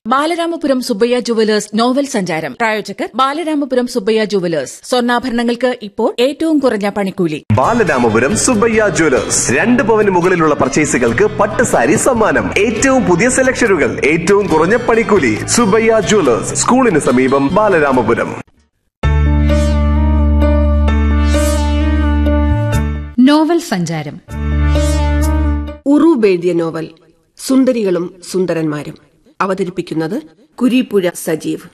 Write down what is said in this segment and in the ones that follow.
Balaramapuram Subbaiah jewellers novel സഞ്ചാരം പ്രായോജകർ Balaramapuram Subbaiah jewellers സ്വർണ്ണാഭരണങ്ങൾക്ക് ഇപ്പോൾ ഏറ്റവും കുറഞ്ഞ പണിക്കൂലി ബാലരാമപുരം സുബ്ബയ്യ ജ്വല്ലേഴ്സ് രണ്ട് പവന് മുകളിലുള്ള പർച്ചേസുകൾക്ക് പട്ട് സാരി സമ്മാനം ഏറ്റവും പുതിയ സെലക്ഷനുകൾ ഏറ്റവും കുറഞ്ഞ പണിക്കൂലി സുബ്ബയ്യ ജ്വല്ലേഴ്സ് സ്കൂളിന് സമീപം ബാലരാമപുരം നോവൽ സഞ്ചാരം ഉറൂബ് എഴുതിയ നോവൽ സുന്ദരികളും സുന്ദരന്മാരും അവതരിപ്പിക്കുന്നത് കുരീപ്പുഴ സജീവ്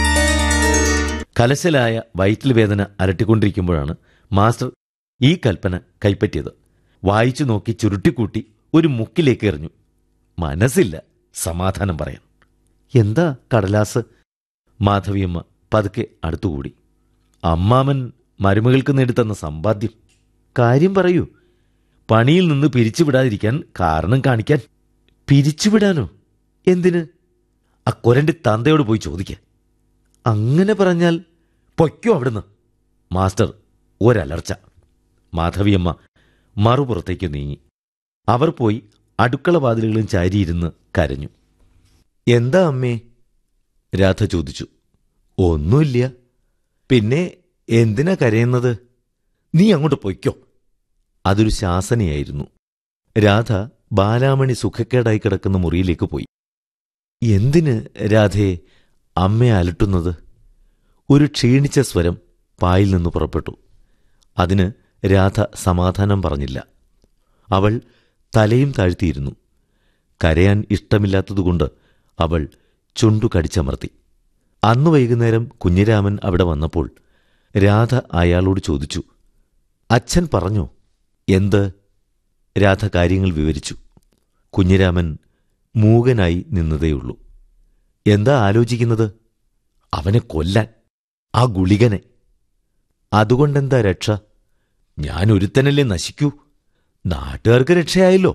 കലശലായ വയറ്റിൽ വേദന അലട്ടിക്കൊണ്ടിരിക്കുമ്പോഴാണ് മാസ്റ്റർ ഈ കൽപ്പന കൈപ്പറ്റിയത് വായിച്ചു നോക്കി ചുരുട്ടിക്കൂട്ടി ഒരു മുക്കിലേക്ക് എറിഞ്ഞു മനസ്സില്ല സമാധാനം പറയാൻ എന്താ കടലാസ് മാധവിയമ്മ പതുക്കെ അടുത്തുകൂടി അമ്മാമൻ മരുമകൾക്ക് നേടിത്തന്ന സമ്പാദ്യം കാര്യം പറയൂ പണിയിൽ നിന്ന് പിരിച്ചുവിടാതിരിക്കാൻ കാരണം കാണിക്കാൻ പിരിച്ചുവിടാനോ എന്തിന് അക്കൊരന്റെ തന്തയോട് പോയി ചോദിക്കാൻ അങ്ങനെ പറഞ്ഞാൽ പൊയ്ക്കോ അവിടുന്ന് മാസ്റ്റർ ഒരലർച്ച മാധവിയമ്മ മറുപുറത്തേക്ക് നീങ്ങി അവർ പോയി അടുക്കള വാതിലുകളും ചാരിയിരുന്ന് കരഞ്ഞു എന്താ അമ്മേ രാധ ചോദിച്ചു ഒന്നുമില്ല പിന്നെ എന്തിനാ കരയുന്നത് നീ അങ്ങോട്ട് പൊയ്ക്കോ അതൊരു ശാസനയായിരുന്നു രാധ ബാലാമണി സുഖക്കേടായി കിടക്കുന്ന മുറിയിലേക്ക് പോയി എന്തിന് രാധയെ അമ്മയെ അലട്ടുന്നത് ഒരു ക്ഷീണിച്ച സ്വരം പായിൽ നിന്ന് പുറപ്പെട്ടു അതിന് രാധ സമാധാനം പറഞ്ഞില്ല അവൾ തലയും താഴ്ത്തിയിരുന്നു കരയാൻ ഇഷ്ടമില്ലാത്തതുകൊണ്ട് അവൾ ചുണ്ടു കടിച്ചമർത്തി അന്നു വൈകുന്നേരം കുഞ്ഞിരാമൻ അവിടെ വന്നപ്പോൾ രാധ അയാളോട് ചോദിച്ചു അച്ഛൻ പറഞ്ഞോ എന്ത് രാധ കാര്യങ്ങൾ വിവരിച്ചു കുഞ്ഞിരാമൻ മൂകനായി നിന്നതേയുള്ളൂ എന്താ ആലോചിക്കുന്നത് അവനെ കൊല്ലാൻ ആ ഗുളികനെ അതുകൊണ്ടെന്താ രക്ഷ ഞാൻ ഒരുത്തനല്ലേ നശിക്കൂ നാട്ടുകാർക്ക് രക്ഷയായല്ലോ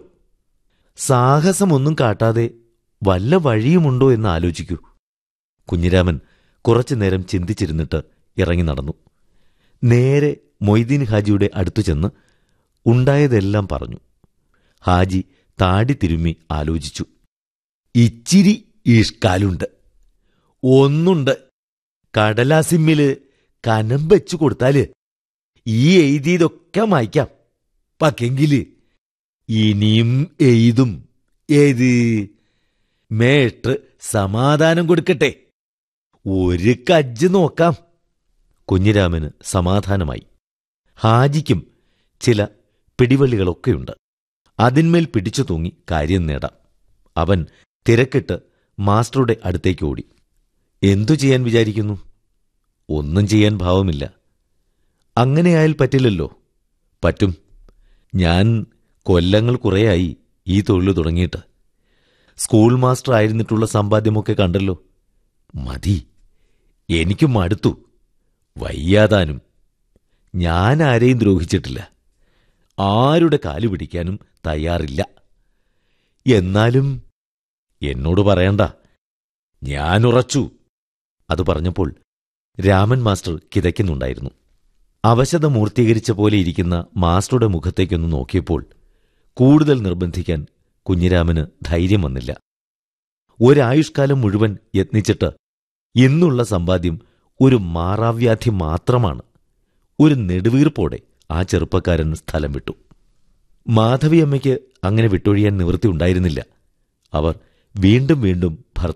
സാഹസമൊന്നും കാട്ടാതെ വല്ല വഴിയുമുണ്ടോ എന്ന് ആലോചിക്കൂ കുഞ്ഞിരാമൻ കുറച്ചുനേരം ചിന്തിച്ചിരുന്നിട്ട് ഇറങ്ങി നടന്നു നേരെ മൊയ്തീൻ ഹാജിയുടെ അടുത്തു ചെന്ന് ഉണ്ടായതെല്ലാം പറഞ്ഞു ഹാജി താടി തിരുമ്മി ആലോചിച്ചു ഇച്ചിരി ഇഷ്കാലുണ്ട് ഒന്നുണ്ട് കടലാസിമ്മില് കനം വെച്ചു കൊടുത്താല് ഈ എഴുതിയതൊക്കെ മായ്ക്കാം പക്കെങ്കില് ഇനിയും എഴുതും ഏത് മേട്ട് സമാധാനം കൊടുക്കട്ടെ ഒരു കജ്ജ് നോക്കാം കുഞ്ഞിരാമന് സമാധാനമായി ഹാജിക്കും ചില പിടിവള്ളികളൊക്കെയുണ്ട് അതിന്മേൽ പിടിച്ചു തൂങ്ങി കാര്യം നേടാം അവൻ തിരക്കിട്ട് മാസ്റ്ററുടെ അടുത്തേക്ക് ഓടി എന്തു ചെയ്യാൻ വിചാരിക്കുന്നു ഒന്നും ചെയ്യാൻ ഭാവമില്ല അങ്ങനെയായാൽ പറ്റില്ലല്ലോ പറ്റും ഞാൻ കൊല്ലങ്ങൾ കുറേയായി ഈ തൊഴിൽ തുടങ്ങിയിട്ട് സ്കൂൾ മാസ്റ്റർ ആയിരുന്നിട്ടുള്ള സമ്പാദ്യമൊക്കെ കണ്ടല്ലോ മതി എനിക്ക് മടുത്തു വയ്യാതാനും ഞാൻ ആരെയും ദ്രോഹിച്ചിട്ടില്ല ആരുടെ കാലു പിടിക്കാനും തയ്യാറില്ല എന്നാലും എന്നോട് പറയണ്ട ഞാൻ ഉറച്ചു അത് പറഞ്ഞപ്പോൾ രാമൻ മാസ്റ്റർ കിതയ്ക്കുന്നുണ്ടായിരുന്നു അവശത മൂർത്തീകരിച്ച പോലെ ഇരിക്കുന്ന മാസ്റ്ററുടെ മുഖത്തേക്കൊന്ന് നോക്കിയപ്പോൾ കൂടുതൽ നിർബന്ധിക്കാൻ കുഞ്ഞിരാമന് ധൈര്യം വന്നില്ല ഒരായുഷ്കാലം മുഴുവൻ യത്നിച്ചിട്ട് ഇന്നുള്ള സമ്പാദ്യം ഒരു മാറാവ്യാധി മാത്രമാണ് ഒരു നെടുവീർപ്പോടെ ആ ചെറുപ്പക്കാരൻ സ്ഥലം വിട്ടു മാധവിയമ്മയ്ക്ക് അങ്ങനെ വിട്ടൊഴിയാൻ നിവൃത്തി ഉണ്ടായിരുന്നില്ല അവർ വീണ്ടും വീണ്ടും